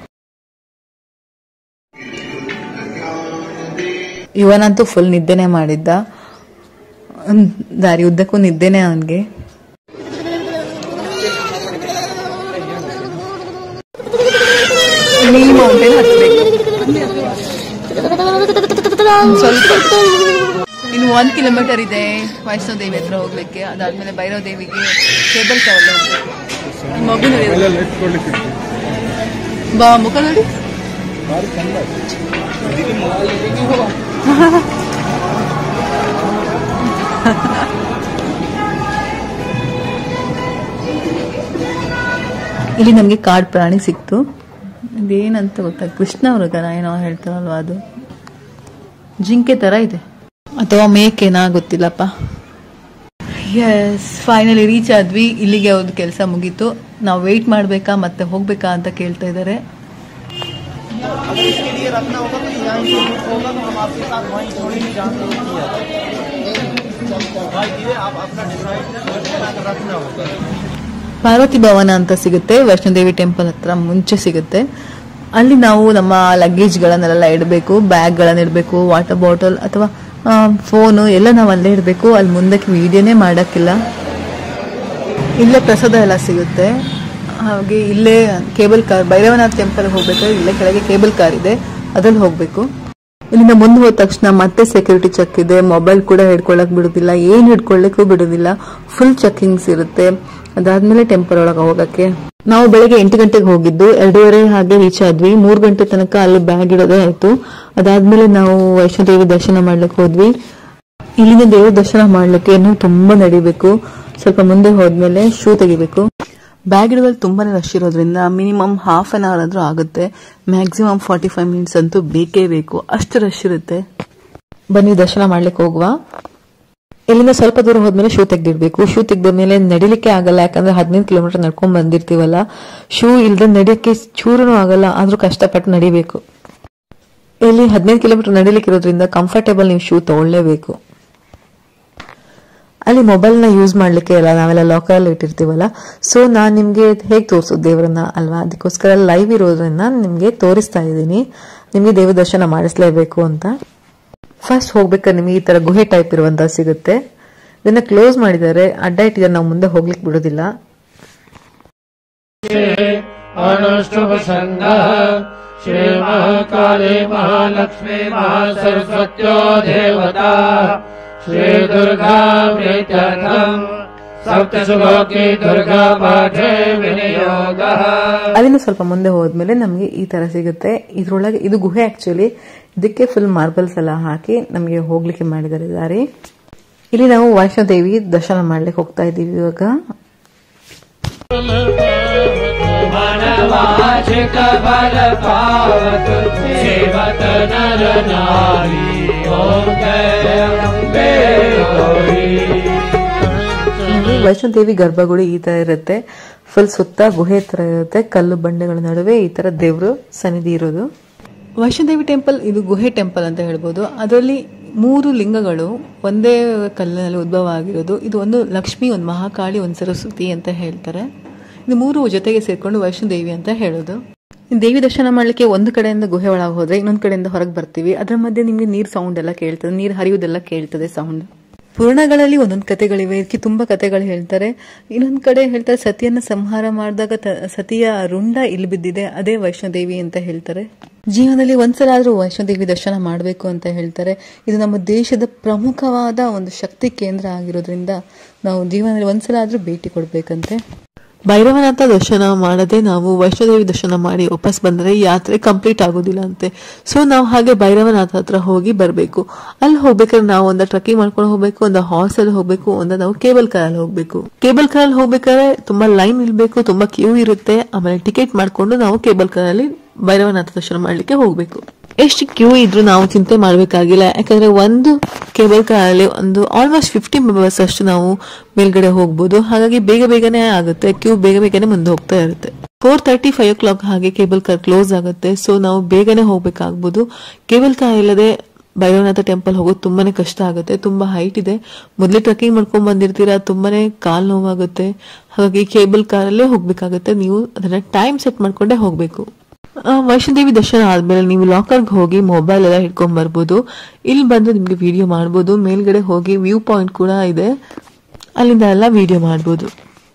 ಇವನಂತೂ ಫುಲ್ ನಿದ್ದೆನೆ ಮಾಡಿದ್ದ ಒಂದ್ ದಾರಿ ಉದ್ದಕ್ಕೂ ನಿದ್ದೆನೆ ಅವನಿಗೆ ಇಲ್ಲಿ ಮೌಂಟೇನ್ ಹತ್ತಬೇಕು ಒಂದ್ ಸ್ವಲ್ಪ ಇನ್ನು ಒಂದ್ ಕಿಲೋಮೀಟರ್ ಇದೆ ವೈಷ್ಣೋ ದೇವಿ ಹತ್ರ ಹೋಗ್ಲಿಕ್ಕೆ ಅದಾದ್ಮೇಲೆ ಭೈರವ ದೇವಿಗೆ ಕೇಬಲ್ ಕಾರ್ ಹೋಗ್ಬೇಕು ಈ ಮಗು ನೋಡಿ ಎಲ್ಲ ಲೈಟ್ ಕೊಡ್ಲಿಕ್ಕೆ ಬಾ ಮುಖ ನೋಡಿ ಇಲ್ಲಿ ನಮಗೆ ಕಾಡು ಪ್ರಾಣಿ ಸಿಕ್ತು ಇದೇನಂತ ಗೊತ್ತಾ ಕೃಷ್ಣ ಮೃಗನ ಏನೋ ಹೇಳ್ತಾರಲ್ವಾ ಅದು ಜಿಂಕೆ ತರ ಇದೆ ಅಥವಾ ಮೇಕೆನಾ ಗೊತ್ತಿಲ್ಲಪ್ಪ ಎಸ್ ಫೈನಲಿ ರೀಚ್ ಆದ್ವಿ ಇಲ್ಲಿಗೆ ಅವ್ರದ್ದು ಕೆಲಸ ಮುಗೀತು ನಾವು ವೆಯ್ಟ್ ಮಾಡಬೇಕಾ ಮತ್ತೆ ಹೋಗ್ಬೇಕಾ ಅಂತ ಕೇಳ್ತಾ ಇದ್ದಾರೆ ಪಾರ್ವತಿ ಭವನ ಅಂತ ಸಿಗುತ್ತೆ ವೈಷ್ಣೋದೇವಿ ಟೆಂಪಲ್ ಹತ್ರ ಮುಂಚೆ ಸಿಗುತ್ತೆ ಅಲ್ಲಿ ನಾವು ನಮ್ಮ ಲಗೇಜ್ಗಳನ್ನೆಲ್ಲ ಇಡಬೇಕು ಬ್ಯಾಗ್ಗಳನ್ನ ಇಡಬೇಕು ವಾಟರ್ ಬಾಟಲ್ ಅಥವಾ ಫೋನು ಎಲ್ಲ ನಾವು ಅಲ್ಲೇ ಇಡಬೇಕು ಅಲ್ಲಿ ಮುಂದಕ್ಕೆ ವಿಡಿಯೋನೇ ಮಾಡೋಕ್ಕಿಲ್ಲ ಇಲ್ಲೇ ಪ್ರಸಾದ ಎಲ್ಲ ಸಿಗುತ್ತೆ ಹಾಗೆ ಇಲ್ಲೇ ಕೇಬಲ್ ಕಾರ್ ಭೈರವನಾಥ್ ಟೆಂಪಲ್ ಹೋಗ್ಬೇಕಾದ್ರೆ ಇಲ್ಲೇ ಕೆಳಗೆ ಕೇಬಲ್ ಕಾರ್ ಇದೆ ಅದ್ರಲ್ಲಿ ಹೋಗ್ಬೇಕು ಇಲ್ಲಿಂದ ಮುಂದೆ ಹೋದ ತಕ್ಷಣ ಮತ್ತೆ ಸೆಕ್ಯೂರಿಟಿ ಚೆಕ್ ಇದೆ ಮೊಬೈಲ್ ಕೂಡ ಹಿಡ್ಕೊಳ್ಳಕ್ ಬಿಡುದಿಲ್ಲ ಏನ್ ಹಿಡ್ಕೊಳ್ಳಿಕ್ಕೂ ಬಿಡುದಿಲ್ಲ ಫುಲ್ ಚೆಕಿಂಗ್ಸ್ ಇರುತ್ತೆ ಅದಾದ್ಮೇಲೆ ಟೆಂಪಲ್ ಒಳಗೆ ಹೋಗಕ್ಕೆ ನಾವು ಬೆಳಗ್ಗೆ ಎಂಟು ಗಂಟೆಗೆ ಹೋಗಿದ್ದು ಎರಡೂವರೆ ಹಾಗೆ ರೀಚ್ ಆದ್ವಿ ಮೂರ್ ಗಂಟೆ ತನಕ ಅಲ್ಲಿ ಬ್ಯಾಗ್ ಇಡೋದೇ ಆಯ್ತು ಅದಾದ್ಮೇಲೆ ನಾವು ವೈಷ್ಣೋದೇವಿ ದರ್ಶನ ಮಾಡ್ಲಿಕ್ಕೆ ಹೋದ್ವಿ ಇಲ್ಲಿಂದ ದೇವ್ರ ದರ್ಶನ ಮಾಡ್ಲಿಕ್ಕೆ ಇನ್ನೂ ತುಂಬಾ ನಡಿಬೇಕು ಸ್ವಲ್ಪ ಮುಂದೆ ಹೋದ್ಮೇಲೆ ಶೂ ತೆಗಿಬೇಕು ಬ್ಯಾಗ್ ಇಡುವಲ್ಲಿ ತುಂಬಾನೇ ರಶ್ ಇರೋದ್ರಿಂದ ಮಿನಿಮಮ್ ಹಾಫ್ ಅನ್ ಅವರ್ ಆದ್ರೂ ಆಗುತ್ತೆ ಮ್ಯಾಕ್ಸಿಮಮ್ ಫಾರ್ಟಿ ಫೈವ್ ಮಿನಿಟ್ಸ್ ಅಂತೂ ಬೇಕೇ ಬೇಕು ಅಷ್ಟು ರಶ್ ಇರುತ್ತೆ ಬನ್ನಿ ದರ್ಶನ ಮಾಡ್ಲಿಕ್ಕೆ ಹೋಗುವ ಇಲ್ಲಿಂದ ಸ್ವಲ್ಪ ದೂರ ಹೋದ್ಮೇಲೆ ಶೂ ತೆಗ್ದಿಡ್ಬೇಕು ಶೂ ತೆಗ್ದ ಮೇಲೆ ನಡಿಲಿಕ್ಕೆ ಆಗಲ್ಲ ಯಾಕಂದ್ರೆ ಹದಿನೈದು ಕಿಲೋಮೀಟರ್ ನಡ್ಕೊಂಡ್ ಬಂದಿರ್ತೀವಲ್ಲ ಶೂ ಇಲ್ದ ನಡಿಯಕ್ಕೆ ಚೂರನೂ ಆಗಲ್ಲ ಆದ್ರೂ ಕಷ್ಟಪಟ್ಟು ನಡಿಬೇಕು ಇಲ್ಲಿ ಹದಿನೈದು ಕಿಲೋಮೀಟರ್ ನಡಿಲಿಕ್ಕೆ ಇರೋದ್ರಿಂದ ಕಂಫರ್ಟೇಬಲ್ ನೀವು ಶೂ ತಗೊಳ್ಳೇಬೇಕು ಅಲ್ಲಿ ಮೊಬೈಲ್ ನ ಯೂಸ್ ಮಾಡ್ಲಿಕ್ಕೆ ಇಲ್ಲ ನಾವೆಲ್ಲ ಲಾಕರ್ ಅಲ್ಲಿ ಇಟ್ಟಿರ್ತೀವಲ್ಲ ಸೊ ನಾನ್ ನಿಮ್ಗೆ ಹೇಗೆ ತೋರಿಸೋದು ದೇವರನ್ನ ಅಲ್ವಾ ಅದಕ್ಕೋಸ್ಕರ ಲೈವ್ ಇರೋದ್ರಿಂದ ನಿಮ್ಗೆ ತೋರಿಸ್ತಾ ಇದ್ದೀನಿ ನಿಮ್ಗೆ ದೇವ ದರ್ಶನ ಮಾಡಿಸ್ಲೇಬೇಕು ಅಂತ ಫಸ್ಟ್ ಹೋಗ್ಬೇಕಾದ್ರೆ ನಿಮಗೆ ಈ ತರ ಗುಹೆ ಟೈಪ್ ಇರುವಂತ ಸಿಗುತ್ತೆ ಇದನ್ನ ಕ್ಲೋಸ್ ಮಾಡಿದ್ದಾರೆ ಅಡ್ಡ ಇಟ್ಟಿದ್ದಾರೆ ನಾವು ಮುಂದೆ ಹೋಗ್ಲಿಕ್ಕೆ ಬಿಡೋದಿಲ್ಲ अनुष्टुभ सङ्गः श्रीमहाकाली महालक्ष्मी महासरस्वत्यो देवता श्रीदुर्गा प्रीत्यर्थम् सप्तसुलोकी दुर्गा पाठे विनियोगः ಅಲ್ಲಿಂದ ಸ್ವಲ್ಪ ಮುಂದೆ ಹೋದ್ಮೇಲೆ ನಮಗೆ ಈ ತರ ಸಿಗುತ್ತೆ ಇದ್ರೊಳಗೆ ಇದು ಗುಹೆ ಆಕ್ಚುಲಿ ಇದಕ್ಕೆ ಫುಲ್ ಮಾರ್ಬಲ್ಸ್ ಎಲ್ಲ ಹಾಕಿ ನಮಗೆ ಹೋಗ್ಲಿಕ್ಕೆ ಮಾಡಿದ್ದಾರೆ ದಾರಿ ಇಲ್ಲಿ ನಾವು ವೈಷ್ಣೋದೇವಿ ದರ್ಶನ ಮಾಡ್ಲಿಕ್ಕೆ ಹೋಗ್ತಾ ಇದ್ದೀವಿ ಇವಾಗ मनवाचिक बल पावत सेवत नर नारी ॐ जय अम्बे गौरी ನೋಡಿ, ವೈಷ್ಣೋದೇವಿ ಗರ್ಭಗುಡಿ ಈ ತರ ಇರುತ್ತೆ ಫುಲ್ ಸುತ್ತ ಗುಹೆ ತರ ಇರುತ್ತೆ ಕಲ್ಲು ಬಂಡೆಗಳ ನಡುವೆ ಈ ತರ ದೇವ್ರು ಸನ್ನಿಧಿ ಇರೋದು ವೈಷ್ಣೋದೇವಿ ಟೆಂಪಲ್ ಇದು ಗುಹೆ ಟೆಂಪಲ್ ಅಂತ ಹೇಳ್ಬೋದು ಅದರಲ್ಲಿ ಮೂರು ಲಿಂಗಗಳು ಒಂದೇ ಕಲ್ಲಿನಲ್ಲಿ ಉದ್ಭವ ಆಗಿರೋದು ಇದು ಒಂದು ಲಕ್ಷ್ಮಿ ಒಂದು ಮಹಾಕಾಳಿ ಒಂದು ಸರಸ್ವತಿ ಅಂತ ಹೇಳ್ತಾರೆ ಇದು ಮೂರು ಜೊತೆಗೆ ಸೇರ್ಕೊಂಡು ವೈಷ್ಣೋದೇವಿ ಅಂತ ಹೇಳೋದು ದೇವಿ ದರ್ಶನ ಮಾಡ್ಲಿಕ್ಕೆ ಒಂದು ಕಡೆಯಿಂದ ಗುಹೆ ಒಳಗೆ ಹೋದ್ರೆ ಇನ್ನೊಂದು ಕಡೆಯಿಂದ ಹೊರಗೆ ಬರ್ತೀವಿ ಅದರ ಮಧ್ಯೆ ನಿಮ್ಗೆ ನೀರ್ ಸೌಂಡ್ ಎಲ್ಲ ಕೇಳ್ತದೆ ನೀರ್ ಹರಿಯುವುದೆಲ್ಲ ಕೇಳ್ತದೆ ಸೌಂಡ್ ಪುರಾಣಗಳಲ್ಲಿ ಒಂದೊಂದು ಕಥೆಗಳಿವೆ ಇದಕ್ಕೆ ತುಂಬಾ ಕಥೆಗಳು ಹೇಳ್ತಾರೆ ಇನ್ನೊಂದು ಕಡೆ ಹೇಳ್ತಾರೆ ಸತಿಯನ್ನ ಸಂಹಾರ ಮಾಡಿದಾಗ ತ- ಸತಿಯ ರುಂಡ ಇಲ್ಲಿ ಬಿದ್ದಿದೆ ಅದೇ ವೈಷ್ಣೋದೇವಿ ಅಂತ ಹೇಳ್ತಾರೆ ಜೀವನದಲ್ಲಿ ಒಂದ್ಸಲ ಆದ್ರೂ ವೈಷ್ಣೋದೇವಿ ದರ್ಶನ ಮಾಡಬೇಕು ಅಂತ ಹೇಳ್ತಾರೆ ಇದು ನಮ್ಮ ದೇಶದ ಪ್ರಮುಖವಾದ ಒಂದು ಶಕ್ತಿ ಕೇಂದ್ರ ಆಗಿರೋದ್ರಿಂದ ನಾವು ಜೀವನದಲ್ಲಿ ಒಂದ್ಸಲ ಆದ್ರೂ ಭೇಟಿ ಕೊಡ್ಬೇಕಂತೆ ಭೈರವನಾಥ ದರ್ಶನ ಮಾಡದೆ ನಾವು ವೈಷ್ಣೋದೇವಿ ದರ್ಶನ ಮಾಡಿ ವಾಪಸ್ ಬಂದರೆ ಯಾತ್ರೆ ಕಂಪ್ಲೀಟ್ ಆಗೋದಿಲ್ಲ ಅಂತೆ ಸೊ ನಾವು ಹಾಗೆ ಭೈರವನಾಥ ಹತ್ರ ಹೋಗಿ ಬರಬೇಕು ಅಲ್ಲಿ ಹೋಗ್ಬೇಕಾದ್ರೆ ನಾವು ಒಂದು ಟ್ರಕ್ಕಿಂಗ್ ಮಾಡ್ಕೊಂಡು ಹೋಗ್ಬೇಕು ಒಂದು ಹಾರ್ಸ್ ಅಲ್ಲಿ ಹೋಗ್ಬೇಕು ಒಂದು ನಾವು ಕೇಬಲ್ ಕಾರ್ ಅಲ್ಲಿ ಹೋಗ್ಬೇಕು ಕೇಬಲ್ ಕಾರ್ ಅಲ್ಲಿ ಹೋಗ್ಬೇಕಾದ್ರೆ ತುಂಬಾ ಲೈನ್ ನಿಲ್ಬೇಕು ತುಂಬಾ ಕ್ಯೂ ಇರುತ್ತೆ ಆಮೇಲೆ ಟಿಕೆಟ್ ಮಾಡ್ಕೊಂಡು ನಾವು ಕೇಬಲ್ ಕಾರ್ ಅಲ್ಲಿ ಭೈರವನಾಥ ದರ್ಶನ ಮಾಡ್ಲಿಕ್ಕೆ ಹೋಗ್ಬೇಕು ಎಷ್ಟು ಕ್ಯೂ ಇದ್ರೂ ನಾವು ಚಿಂತೆ ಮಾಡಬೇಕಾಗಿಲ್ಲ ಯಾಕಂದ್ರೆ ಒಂದು ಕೇಬಲ್ ಕಾರ್ ಅಲ್ಲಿ ಒಂದು ಆಲ್ಮೋಸ್ಟ್ ಫಿಫ್ಟಿ ಮೆಂಬರ್ಸ್ ಅಷ್ಟು ನಾವು ಮೇಲ್ಗಡೆ ಹೋಗ್ಬೋದು ಹಾಗಾಗಿ ಬೇಗ ಬೇಗನೆ ಆಗುತ್ತೆ ಕ್ಯೂ ಬೇಗ ಬೇಗನೆ ಮುಂದೆ ಹೋಗ್ತಾ ಇರುತ್ತೆ four thirty five o'clock ಹಾಗೆ ಕೇಬಲ್ ಕಾರ್ ಕ್ಲೋಸ್ ಆಗುತ್ತೆ ಸೊ ನಾವು ಬೇಗನೆ ಹೋಗ್ಬೇಕಾಗ್ಬೋದು ಕೇಬಲ್ ಕಾರ್ ಇಲ್ಲದೆ ಭೈರವನಾಥ ಟೆಂಪಲ್ ಹೋಗೋದು ತುಂಬಾನೇ ಕಷ್ಟ ಆಗುತ್ತೆ ತುಂಬಾ ಹೈಟ್ ಇದೆ ಮೊದಲೇ ಟ್ರೆಕ್ಕಿಂಗ್ ಮಾಡ್ಕೊಂಡ್ ಬಂದಿರ್ತೀರಾ ತುಂಬಾನೇ ಕಾಲ್ ನೋವಾಗುತ್ತೆ ಹಾಗಾಗಿ ಕೇಬಲ್ ಕಾರಲ್ಲೇ ಹೋಗ್ಬೇಕಾಗುತ್ತೆ ನೀವು ಅದನ್ನ ಟೈಮ್ ಸೆಟ್ ಮಾಡ್ಕೊಂಡೇ ಹೋಗ್ಬೇಕು ಆ, ವೈಷ್ಣೋದೇವಿ ದರ್ಶನ ಆದ್ಮೇಲೆ ನೀವು ಲಾಕರ್ಗೆ ಹೋಗಿ ಮೊಬೈಲ್ ಎಲ್ಲ ಹಿಡ್ಕೊಂಡ್ ಬರ್ಬೋದು ಇಲ್ಲಿ ಬಂದು ನಿಮ್ಗೆ ವಿಡಿಯೋ ಮಾಡ್ಬೋದು ಮೇಲ್ಗಡೆ ಹೋಗಿ ವ್ಯೂ ಪಾಯಿಂಟ್ ಕೂಡ ಇದೆ ಅಲ್ಲಿಂದ ಎಲ್ಲ ವಿಡಿಯೋ ಮಾಡ್ಬೋದು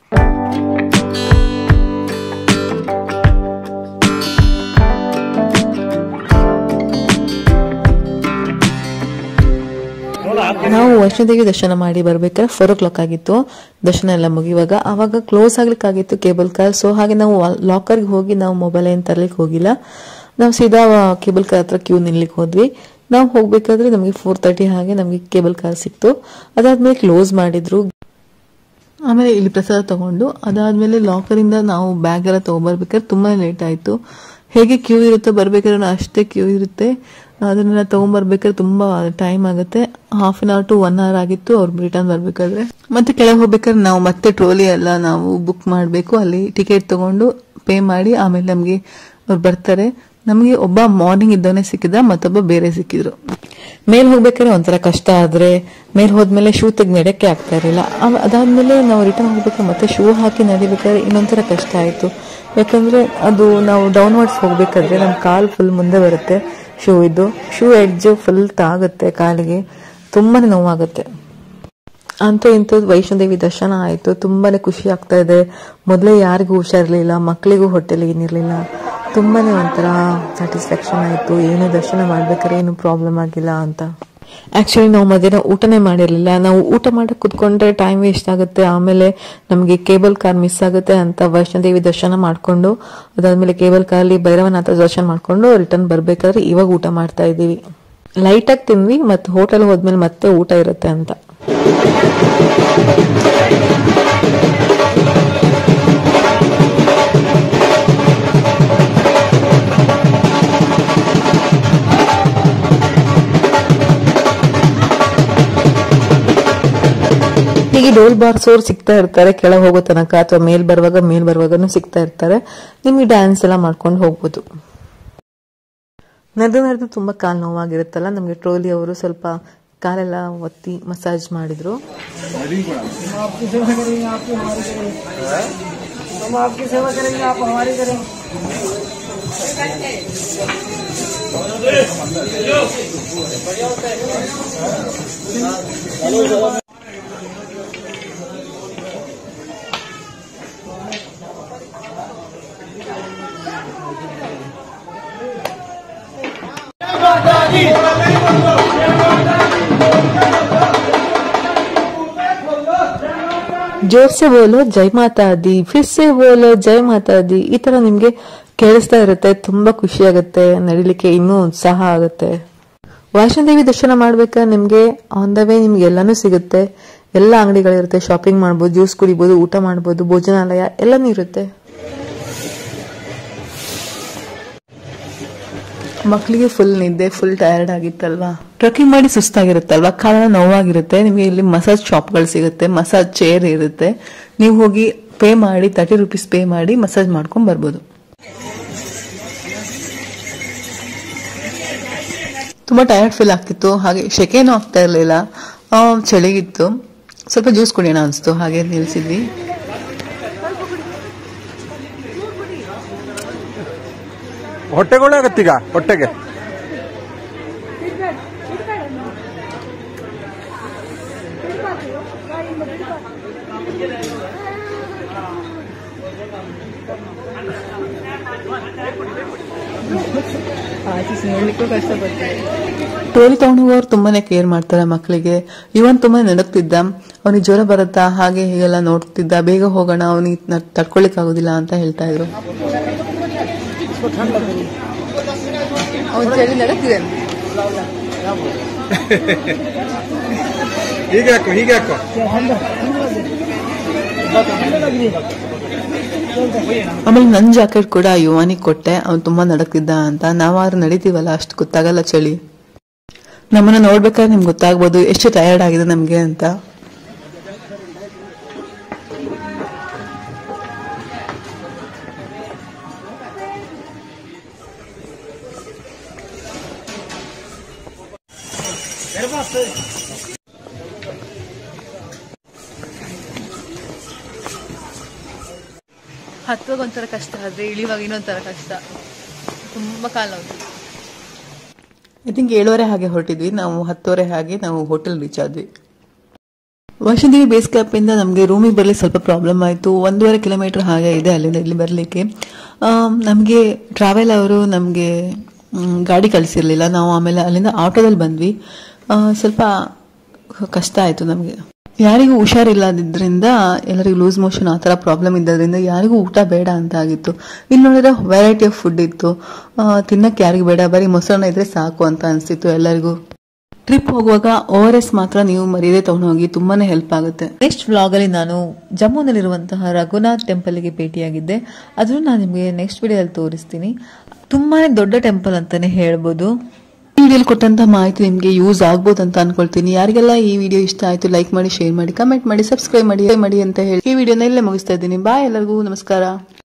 ನಾವು ವೈಷ್ಣೋದೇವಿ ದರ್ಶನ ಮಾಡಿ ಬರ್ಬೇಕಾದ್ರೆ ಫೋರ್ ಓ ಕ್ಲಾಕ್ ಆಗಿತ್ತು ದರ್ಶನ ಎಲ್ಲ ಮುಗಿಯುವಾಗ ಅವಾಗ ಕ್ಲೋಸ್ ಆಗ್ಲಿಕ್ಕಾಗಿತ್ತು ಕೇಬಲ್ ಕಾರ್ ಸೊ ಹಾಗೆ ನಾವು ಲಾಕರ್ಗೆ ಹೋಗಿ ನಾವು ಮೊಬೈಲ್ ಏನ್ ತರ್ಲಿಕ್ಕೆ ಹೋಗಿಲ್ಲ ನಾವು ಸೀದಾ ಕೇಬಲ್ ಕಾರ್ ಹತ್ರ ಕ್ಯೂ ನಿಲ್ಲಿಕ್ಕೆ ಹೋದ್ವಿ ನಾವು ಹೋಗ್ಬೇಕಾದ್ರೆ ನಮಗೆ ಫೋರ್ ತರ್ಟಿ ಹಾಗೆ ನಮಗೆ ಕೇಬಲ್ ಕಾರ್ ಸಿಕ್ತು ಅದಾದ್ಮೇಲೆ ಕ್ಲೋಸ್ ಮಾಡಿದ್ರು ಆಮೇಲೆ ಇಲ್ಲಿ ಪ್ರಸಾದ ತಗೊಂಡು ಅದಾದ್ಮೇಲೆ ಲಾಕರ್ ಇಂದ ನಾವು ಬ್ಯಾಗ್ ಎಲ್ಲ ತಗೊಂಡ್ಬರ್ಬೇಕಾದ್ರೆ ತುಂಬಾ ಲೇಟ್ ಆಯ್ತು ಹೇಗೆ ಕ್ಯೂ ಇರುತ್ತೆ ಬರ್ಬೇಕಾದ್ರೆ ಅಷ್ಟೇ ಕ್ಯೂ ಇರುತ್ತೆ ಅದನ್ನೆಲ್ಲ ತಗೊಂಡ್ಬರ್ಬೇಕಾದ್ರೆ ತುಂಬಾ ಟೈಮ್ ಆಗುತ್ತೆ half an hour to one hour ಆಗಿತ್ತು ಅವ್ರು ರಿಟರ್ನ್ ಬರ್ಬೇಕಾದ್ರೆ ಮತ್ತೆ ಕೆಳಗೆ ಹೋಗ್ಬೇಕಾದ್ರೆ ನಾವು ಮತ್ತೆ ಟ್ರೋಲಿ ಎಲ್ಲ ನಾವು ಬುಕ್ ಮಾಡಬೇಕು ಅಲ್ಲಿ ಟಿಕೆಟ್ ತಗೊಂಡು ಪೇ ಮಾಡಿ ಆಮೇಲೆ ನಮಗೆ ಅವ್ರು ಬರ್ತಾರೆ ನಮಗೆ ಒಬ್ಬ ಮಾರ್ನಿಂಗ್ ಇದ್ದವನೇ ಸಿಕ್ಕಿದ ಮತ್ತೊಬ್ಬ ಬೇರೆ ಸಿಕ್ಕಿದ್ರು ಮೇಲ್ ಹೋಗ್ಬೇಕಾದ್ರೆ ಒಂಥರ ಕಷ್ಟ ಆದ್ರೆ ಮೇಲ್ ಹೋದ್ಮೇಲೆ ಶೂ ತೆಗ್ ನಡೆಯಕ್ಕೆ ಆಗ್ತಾ ಇರಲಿಲ್ಲ ಆಮೇಲೆ ಅದಾದ್ಮೇಲೆ ನಾವು ರಿಟರ್ನ್ ಹೋಗ್ಬೇಕಾದ್ರೆ ಮತ್ತೆ ಶೂ ಹಾಕಿ ನಡಿಬೇಕಾದ್ರೆ ಇನ್ನೊಂಥರ ಕಷ್ಟ ಆಯ್ತು ಯಾಕಂದ್ರೆ ಅದು ನಾವು ಡೌನ್ವರ್ಡ್ಸ್ ಹೋಗ್ಬೇಕಾದ್ರೆ ನಮ್ಮ ಕಾಲ್ ಫುಲ್ ಮುಂದೆ ಬರುತ್ತೆ ಶೂ ಇದ್ದು ಶೂ ಎಡ್ಜ್ ಫುಲ್ ತಾಗುತ್ತೆ ಕಾಲಿಗೆ ತುಂಬಾನೇ ನೋವಾಗುತ್ತೆ ಅಂತೂ ಇಂಥದ್ದು ವೈಷ್ಣೋದೇವಿ ದರ್ಶನ ಆಯ್ತು ತುಂಬಾನೇ ಖುಷಿ ಆಗ್ತಾ ಇದೆ ಮೊದಲೇ ಯಾರಿಗೂ ಹುಷಾರಿರ್ಲಿಲ್ಲ ಮಕ್ಕಳಿಗೂ ಹೊಟ್ಟೆಲಿ ಏನಿರ್ಲಿಲ್ಲ ತುಂಬಾನೇ ಒಂಥರ ಸ್ಯಾಟಿಸ್ಫ್ಯಾಕ್ಷನ್ ಆಯ್ತು ಏನು ದರ್ಶನ ಮಾಡ್ಬೇಕಾದ್ರೆ ಏನು ಪ್ರಾಬ್ಲಮ್ ಆಗಿಲ್ಲ ಅಂತ ಆಕ್ಚುಲಿ ನಾವು ಮಧ್ಯಾಹ್ನ ಊಟನೇ ಮಾಡಿರ್ಲಿಲ್ಲ ನಾವು ಊಟ ಮಾಡಕ್ ಕುತ್ಕೊಂಡ್ರೆ ಟೈಮ್ ವೇಸ್ಟ್ ಆಗುತ್ತೆ ಆಮೇಲೆ ನಮಗೆ ಕೇಬಲ್ ಕಾರ್ ಮಿಸ್ ಆಗುತ್ತೆ ಅಂತ ವೈಷ್ಣೋದೇವಿ ದರ್ಶನ ಮಾಡ್ಕೊಂಡು ಅದಾದ್ಮೇಲೆ ಕೇಬಲ್ ಕಾರಲ್ಲಿ ಭೈರವನಾಥ ದರ್ಶನ ಮಾಡ್ಕೊಂಡು ರಿಟರ್ನ್ ಬರ್ಬೇಕಾದ್ರೆ ಇವಾಗ ಊಟ ಮಾಡ್ತಾ ಇದೀವಿ ಲೈಟ್ ಆಗಿ ತಿಂದ್ವಿ ಮತ್ತೆ ಹೋಟೆಲ್ ಹೋದ್ಮೇಲೆ ಮತ್ತೆ ಊಟ ಇರುತ್ತೆ ಅಂತ ಹೀಗೆ ಡೋಲ್ ಬಾರ್ಸೋರು ಸಿಗ್ತಾ ಇರ್ತಾರೆ ಕೆಳಗೆ ಹೋಗೋ ತನಕ ಅಥವಾ ಮೇಲ್ ಬರುವಾಗ ಮೇಲ್ ಬರುವಾಗನು ಸಿಗ್ತಾ ಇರ್ತಾರೆ ನಿಮ್ಗೆ ಡ್ಯಾನ್ಸ್ ಎಲ್ಲ ಮಾಡ್ಕೊಂಡು ಹೋಗ್ಬೋದು ನಡೆದು ನಡೆದು ತುಂಬಾ ಕಾಲ್ ನೋವಾಗಿರುತ್ತಲ್ಲ ನಮ್ಗೆ ಟ್ರೋಲಿ ಅವರು ಸ್ವಲ್ಪ ಕಾಲೆಲ್ಲ ಒತ್ತಿ ಮಸಾಜ್ ಮಾಡಿದ್ರು ಜೋರ್ ಸೆ ಬೋಲೋ ಜೈ ಮಾತಾ ದಿ ಫಿರ್ ಸೆ ಬೋಲೋ ಜೈ ಮಾತಾ ದಿ ಈ ತರ ನಿಮ್ಗೆ ಕೇಳಿಸ್ತಾ ಇರುತ್ತೆ ತುಂಬಾ ಖುಷಿ ಆಗುತ್ತೆ ನಡಿಲಿಕ್ಕೆ ಇನ್ನೂ ಉತ್ಸಾಹ ಆಗುತ್ತೆ ವೈಷ್ಣೋದೇವಿ ದರ್ಶನ ಮಾಡ್ಬೇಕಾದ್ರೆ ನಿಮ್ಗೆ ಆನ್ ದ ವೇ ನಿಮ್ಗೆ ಎಲ್ಲಾನು ಸಿಗುತ್ತೆ ಎಲ್ಲ ಅಂಗಡಿಗಳಿರುತ್ತೆ ಶಾಪಿಂಗ್ ಮಾಡ್ಬೋದು ಜ್ಯೂಸ್ ಕುಡಿಬೋದು ಊಟ ಮಾಡ್ಬೋದು ಭೋಜನಾಲಯ ಎಲ್ಲಾನು ಇರುತ್ತೆ ಮಕ್ಕಳಿಗೆ ಫುಲ್ ನಿದ್ದೆ ಫುಲ್ ಟಯರ್ಡ್ ಆಗಿತ್ತಲ್ವಾ ಟ್ರೆಕ್ಕಿಂಗ್ ಮಾಡಿ ಸುಸ್ತಾಗಿರುತ್ತಲ್ವಾ ಕಾರಣ ನೋವಾಗಿರುತ್ತೆ ನಿಮಗೆ ಇಲ್ಲಿ ಮಸಾಜ್ ಶಾಪ್ಗಳು ಸಿಗುತ್ತೆ ಮಸಾಜ್ ಚೇರ್ ಇರುತ್ತೆ ನೀವು ಹೋಗಿ ಪೇ ಮಾಡಿ ತರ್ಟಿ ರುಪೀಸ್ ಪೇ ಮಾಡಿ ಮಸಾಜ್ ಮಾಡ್ಕೊಂಡ್ ಬರ್ಬೋದು ತುಂಬಾ ಟಯರ್ಡ್ ಫೀಲ್ ಆಗ್ತಿತ್ತು ಹಾಗೆ ಶೆಕೆನೂ ಆಗ್ತಾ ಇರಲಿಲ್ಲ ಚಳಿಗಿತ್ತು ಸ್ವಲ್ಪ ಜ್ಯೂಸ್ ಕುಡಿಯೋಣ ಅನಿಸ್ತು ಹಾಗೆ ನಿಲ್ಸಿದ್ವಿ ಹೊಟ್ಟೆಗೊಳ್ಳಾಗತ್ತೀಗ ಹೊಟ್ಟೆಗೆ ಟೋಲಿ ತಗೊಂಡು ಹೋಗೋರು ತುಂಬಾನೇ ಕೇರ್ ಮಾಡ್ತಾರೆ ಮಕ್ಕಳಿಗೆ ಇವನ್ ತುಂಬಾ ನಡಕ್ತಿದ್ದ ಅವನಿಗೆ ಜ್ವರ ಬರುತ್ತಾ ಹಾಗೆ ಹೀಗೆಲ್ಲ ನೋಡ್ತಿದ್ದ ಬೇಗ ಹೋಗೋಣ ಅವನಿಗೆ ತಡ್ಕೊಳಿಕ್ ಆಗುದಿಲ್ಲ ಅಂತ ಹೇಳ್ತಾ ಇದ್ರು ಅವ್ನ್ ಚಳಿ ನಡಕ್ತಿದ್ದಾನೆ ಹೀಗೆ ಹಾಕೋ ಹೀಗೆ ಹಾಕೋ ಆಮೇಲೆ ನನ್ನ ಜಾಕೆಟ್ ಕೂಡ ಯುವಾನಿಗೆ ಕೊಟ್ಟೆ ಅವ್ನು ತುಂಬಾ ನಡಕ್ತಿದ್ದ ಅಂತ ನಾವಾದ್ರೂ ನಡೀತೀವಲ್ಲ ಅಷ್ಟು ಗೊತ್ತಾಗಲ್ಲ ಚಳಿ ನಮ್ಮನ್ನ ನೋಡ್ಬೇಕಾದ್ರೆ ನಿಮ್ಗೆ ಗೊತ್ತಾಗ್ಬೋದು ಎಷ್ಟು ಟಯರ್ಡ್ ಆಗಿದೆ ನಮ್ಗೆ ಅಂತ ಹತ್ತುವಾಗ ಒಂಥರ ಕಷ್ಟ ಆದ್ರೆ ಇಳಿಯುವಾಗ ಇನ್ನೊಂಥರ ಕಷ್ಟ ತುಂಬಾ ಕಾಲ ಉಂಟು ಐ ಥಿಂಕ್ ಏಳುವರೆ ಹಾಗೆ ಹೊರಟಿದ್ವಿ ನಾವು ಹತ್ತುವರೆ ಹಾಗೆ ನಾವು ಹೋಟೆಲ್ ರೀಚ್ ಆದ್ವಿ ವೈಷ್ಣೋದೇವಿ ಬೇಸ್ ಕ್ಯಾಂಪಿಂದ ನಮಗೆ ರೂಮಿಗೆ ಬರಲಿಕ್ಕೆ ಸ್ವಲ್ಪ ಪ್ರಾಬ್ಲಮ್ ಆಯಿತು ಒಂದೂವರೆ ಕಿಲೋಮೀಟರ್ ಹಾಗೆ ಇದೆ ಅಲ್ಲಿಂದ ಇಲ್ಲಿ ಬರಲಿಕ್ಕೆ ನಮಗೆ ಟ್ರಾವೆಲ್ ಅವರು ನಮಗೆ ಗಾಡಿ ಕಳಿಸಿರ್ಲಿಲ್ಲ ನಾವು ಆಮೇಲೆ ಅಲ್ಲಿಂದ ಆಟೋದಲ್ಲಿ ಬಂದ್ವಿ ಆ, ಸ್ವಲ್ಪ ಕಷ್ಟ ಆಯಿತು ನಮಗೆ ಯಾರಿಗೂ ಹುಷಾರಿಲ್ಲದಿದ್ದರಿಂದ ಎಲ್ಲರಿಗೂ ಲೂಸ್ ಮೋಷನ್ ಆ ಥರ ಪ್ರಾಬ್ಲಮ್ ಇದ್ದದ್ರಿಂದ ಯಾರಿಗೂ ಊಟ ಬೇಡ ಅಂತ ಆಗಿತ್ತು ಇಲ್ಲಿ ನೋಡಿದ್ರೆ ವೆರೈಟಿ ಆಫ್ ಫುಡ್ ಇತ್ತು ಆ, ತಿನ್ನಕ್ಕೆ ಯಾರಿಗೂ ಬೇಡ ಬರೀ ಮೊಸರನ್ನ ಇದ್ರೆ ಸಾಕು ಅಂತ ಅನಿಸ್ತಿತ್ತು ಎಲ್ಲರಿಗೂ ಟ್ರಿಪ್ ಹೋಗುವಾಗ ಓ ಆರ್ ಎಸ್ ಮಾತ್ರ ನೀವು ಮರ್ಯಾದೆ ತಗೊಂಡೋಗಿ ತುಂಬಾನೇ ಹೆಲ್ಪ್ ಆಗುತ್ತೆ ನೆಕ್ಸ್ಟ್ ವ್ಲಾಗ್ ಅಲ್ಲಿ ನಾನು ಜಮ್ಮುನಲ್ಲಿರುವಂತಹ ರಘುನಾಥ್ ಟೆಂಪಲ್ಗೆ ಭೇಟಿಯಾಗಿದ್ದೆ ಅದನ್ನು ನಾನು ನಿಮಗೆ ನೆಕ್ಸ್ಟ್ ವಿಡಿಯೋದಲ್ಲಿ ತೋರಿಸ್ತೀನಿ ತುಂಬಾನೇ ದೊಡ್ಡ ಟೆಂಪಲ್ ಅಂತಾನೆ ಹೇಳ್ಬೋದು ಈ ವಿಡಿಯೋಲಿ ಕೊಟ್ಟಂತ ಮಾಹಿತಿ ನಿಮಗೆ ಯೂಸ್ ಆಗ್ಬೋದು ಅಂತ ಅನ್ಕೊಳ್ತೀನಿ ಯಾರಿಗೆಲ್ಲ ಈ ವಿಡಿಯೋ ಇಷ್ಟ ಆಯ್ತು ಲೈಕ್ ಮಾಡಿ ಶೇರ್ ಮಾಡಿ ಕಮೆಂಟ್ ಮಾಡಿ ಸಬ್ಸ್ಕ್ರೈಬ್ ಮಾಡಿ ಮಾಡಿ ಅಂತ ಹೇಳಿ ಈ ವಿಡಿಯೋನ ಇಲ್ಲೇ ಮುಗಿಸ್ತಾ ಇದ್ದೀನಿ ಬಾಯ್ ಎಲ್ಲರಿಗೂ ನಮಸ್ಕಾರ